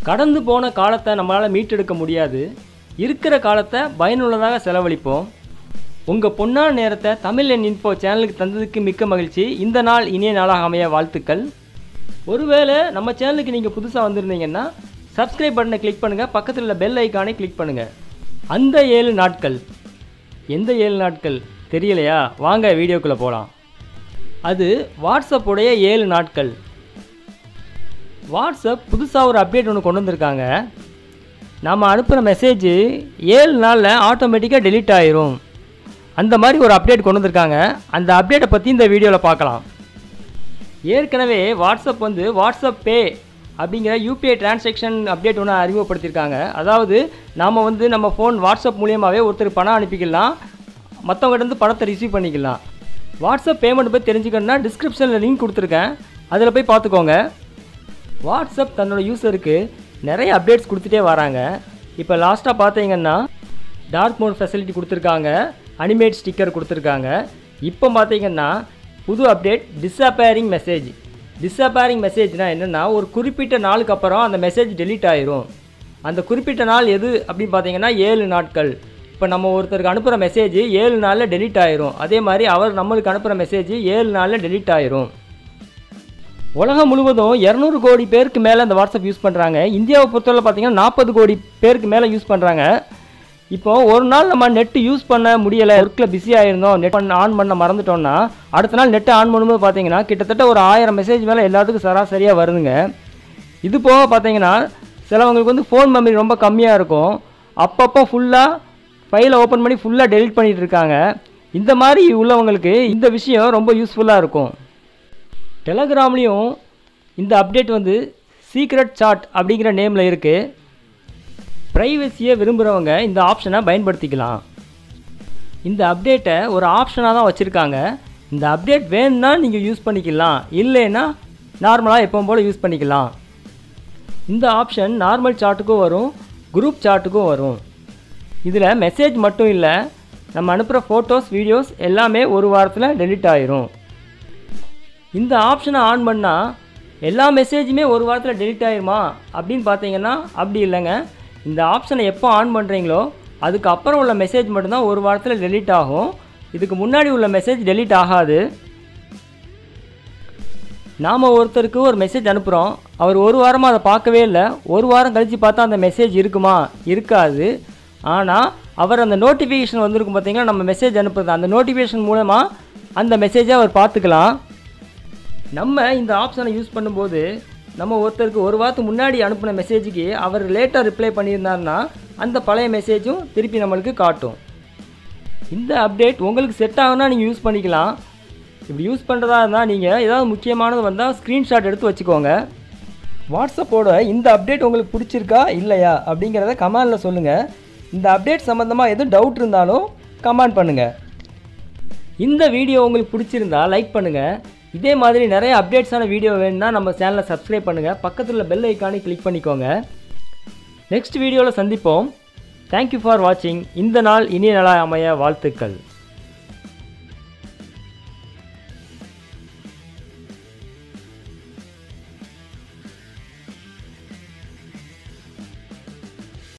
கடந்து போன காலத்தை நம்மளால் மீட்டெடுக்க முடியாது இருக்கிற காலத்தை பயனுள்ளதாக செலவழிப்போம் உங்கள் பொன்னான நேரத்தை தமிழ் என் இன்ஃபோ சேனலுக்கு தந்ததுக்கு மிக்க மகிழ்ச்சி இந்த நாள் இனிய நாளாக அமைய வாழ்த்துக்கள் ஒருவேளை நம்ம சேனலுக்கு நீங்கள் புதுசாக வந்திருந்தீங்கன்னா சப்ஸ்கிரைப் பட்டனை கிளிக் பண்ணுங்கள் பக்கத்தில் உள்ள பெல் ஐக்கானை கிளிக் பண்ணுங்கள் அந்த ஏழு நாட்கள் எந்த ஏழு நாட்கள் தெரியலையா வாங்க வீடியோக்குள்ளே போகலாம் அது வாட்ஸ்அப்புடைய ஏழு நாட்கள் வாட்ஸ்அப் புதுசாக ஒரு அப்டேட் ஒன்று கொண்டு வந்திருக்காங்க நம்ம அனுப்புகிற மெசேஜ் ஏழு நாளில் ஆட்டோமேட்டிக்காக டெலீட் ஆயிரும் அந்த மாதிரி ஒரு அப்டேட் கொண்டு வந்திருக்காங்க அந்த அப்டேட்டை பற்றி இந்த வீடியோவில் பார்க்கலாம் ஏற்கனவே வாட்ஸ்அப் வந்து வாட்ஸ்அப் பே அப்படிங்கிற யூபிஐ டிரான்சாக்ஷன் அப்டேட் ஒன்று அறிமுகப்படுத்தியிருக்காங்க அதாவது நாம் வந்து நம்ம ஃபோன் வாட்ஸ்அப் மூலியமாகவே ஒருத்தர் பணம் அனுப்பிக்கலாம் மற்றவங்ககிட்ட இருந்து பணத்தை ரிசீவ் பண்ணிக்கலாம் வாட்ஸ்அப் பேமெண்ட் பற்றி தெரிஞ்சுக்கணுன்னா டிஸ்கிரிப்ஷனில் லிங்க் கொடுத்துருக்கேன் அதில் போய் பார்த்துக்கோங்க வாட்ஸ்அப் தன்னோட யூசருக்கு நிறைய அப்டேட்ஸ் கொடுத்துட்டே வராங்க இப்போ லாஸ்ட்டாக பார்த்தீங்கன்னா டார்க் மோட் ஃபெசிலிட்டி கொடுத்துருக்காங்க அனிமேட் ஸ்டிக்கர் கொடுத்துருக்காங்க இப்போ பார்த்தீங்கன்னா புது அப்டேட் டிஸப்பேரிங் மெசேஜ் டிஸப்பேரிங் மெசேஜ்னால் என்னென்னா ஒரு குறிப்பிட்ட நாளுக்கு அப்புறம் அந்த மெசேஜ் டெலீட் ஆயிரும் அந்த குறிப்பிட்ட நாள் எது அப்படின்னு பார்த்தீங்கன்னா ஏழு நாட்கள் இப்போ நம்ம ஒருத்தருக்கு அனுப்புகிற மெசேஜ் ஏழு நாளில் டெலீட் ஆயிரும் அதே மாதிரி அவர் நம்மளுக்கு அனுப்புகிற மெசேஜ் ஏழு நாளில் டெலீட் ஆயிரும் உலகம் முழுவதும் இரநூறு கோடி பேருக்கு மேலே இந்த வாட்ஸ்அப் யூஸ் பண்ணுறாங்க இந்தியாவை பொறுத்தவரை பார்த்தீங்கன்னா நாற்பது கோடி பேருக்கு மேலே யூஸ் பண்ணுறாங்க இப்போ ஒரு நாள் நம்ம நெட்டு யூஸ் பண்ண முடியலை ஒர்க்கில் பிஸியாக இருந்தோம் நெட் பண்ண ஆன் பண்ண மறந்துட்டோம்னா அடுத்த நாள் நெட்டை ஆன் பண்ணும்போது பார்த்தீங்கன்னா கிட்டத்தட்ட ஒரு ஆயிரம் மெசேஜ் மேலே எல்லாத்துக்கும் சராசரியாக வருதுங்க இது போக பார்த்தீங்கன்னா சிலவங்களுக்கு வந்து ஃபோன் மெமரி ரொம்ப கம்மியாக இருக்கும் அப்பப்போ ஃபுல்லாக ஃபைலை ஓப்பன் பண்ணி ஃபுல்லாக டெலிட் பண்ணிட்டு இருக்காங்க இந்த மாதிரி உள்ளவங்களுக்கு இந்த விஷயம் ரொம்ப யூஸ்ஃபுல்லாக இருக்கும் டெலகிராம்லேயும் இந்த அப்டேட் வந்து சீக்ரெட் சாட் அப்படிங்கிற நேமில் இருக்குது ப்ரைவசியை விரும்புகிறவங்க இந்த ஆப்ஷனை பயன்படுத்திக்கலாம் இந்த அப்டேட்டை ஒரு ஆப்ஷனாக தான் வச்சுருக்காங்க இந்த அப்டேட் வேணும்னா நீங்கள் யூஸ் பண்ணிக்கலாம் இல்லைன்னா நார்மலாக எப்பவும் போல் யூஸ் பண்ணிக்கலாம் இந்த ஆப்ஷன் நார்மல் சார்ட்டுக்கும் வரும் குரூப் சார்ட்டுக்கும் வரும் இதில் மெசேஜ் மட்டும் இல்லை நம்ம அனுப்புகிற ஃபோட்டோஸ் வீடியோஸ் எல்லாமே ஒரு வாரத்தில் டெலிட் ஆயிரும் இந்த ஆப்ஷனை ஆன் பண்ணால் எல்லா மெசேஜுமே ஒரு வாரத்தில் டெலிட் ஆயிருமா அப்படின்னு பார்த்தீங்கன்னா அப்படி இல்லைங்க இந்த ஆப்ஷனை எப்போ ஆன் பண்ணுறீங்களோ அதுக்கு அப்புறம் உள்ள மெசேஜ் மட்டும்தான் ஒரு வாரத்தில் டெலிட் ஆகும் இதுக்கு முன்னாடி உள்ள மெசேஜ் டெலிட் ஆகாது நாம் ஒருத்தருக்கு ஒரு மெசேஜ் அனுப்புகிறோம் அவர் ஒரு வாரமாக அதை பார்க்கவே இல்லை ஒரு வாரம் கழித்து பார்த்தா அந்த மெசேஜ் இருக்குமா இருக்காது ஆனால் அவர் அந்த நோட்டிஃபிகேஷன் வந்திருக்கும் பார்த்தீங்கன்னா நம்ம மெசேஜ் அனுப்புறது அந்த நோட்டிஃபிகேஷன் மூலமாக அந்த மெசேஜை அவர் பார்த்துக்கலாம் நம்ம இந்த ஆப்ஷனை யூஸ் பண்ணும்போது நம்ம ஒருத்தருக்கு ஒரு வாரத்துக்கு முன்னாடி அனுப்பின மெசேஜுக்கு அவர் லேட்டாக ரிப்ளை பண்ணியிருந்தாருன்னா அந்த பழைய மெசேஜும் திருப்பி நம்மளுக்கு காட்டும் இந்த அப்டேட் உங்களுக்கு செட் ஆகுனா நீங்கள் யூஸ் பண்ணிக்கலாம் இப்படி யூஸ் பண்ணுறதா இருந்தால் நீங்கள் ஏதாவது முக்கியமானது வந்தால் ஸ்க்ரீன்ஷாட் எடுத்து வச்சுக்கோங்க வாட்ஸ்அப்போட இந்த அப்டேட் உங்களுக்கு பிடிச்சிருக்கா இல்லையா அப்படிங்கிறத கமெண்டில் சொல்லுங்கள் இந்த அப்டேட் சம்மந்தமாக எதுவும் டவுட் இருந்தாலும் கமெண்ட் பண்ணுங்கள் இந்த வீடியோ உங்களுக்கு பிடிச்சிருந்தா லைக் பண்ணுங்கள் இதே மாதிரி நிறைய அப்டேட்ஸான வீடியோ வேணும்னா நம்ம சேனலை சப்ஸ்கிரைப் பண்ணுங்கள் பக்கத்தில் உள்ள பெல் ஐக்கானை கிளிக் பண்ணிக்கோங்க நெக்ஸ்ட் வீடியோவில் சந்திப்போம் தேங்க்யூ ஃபார் வாட்சிங் இந்த நாள் இனிய நாளாக அமைய வாழ்த்துக்கள்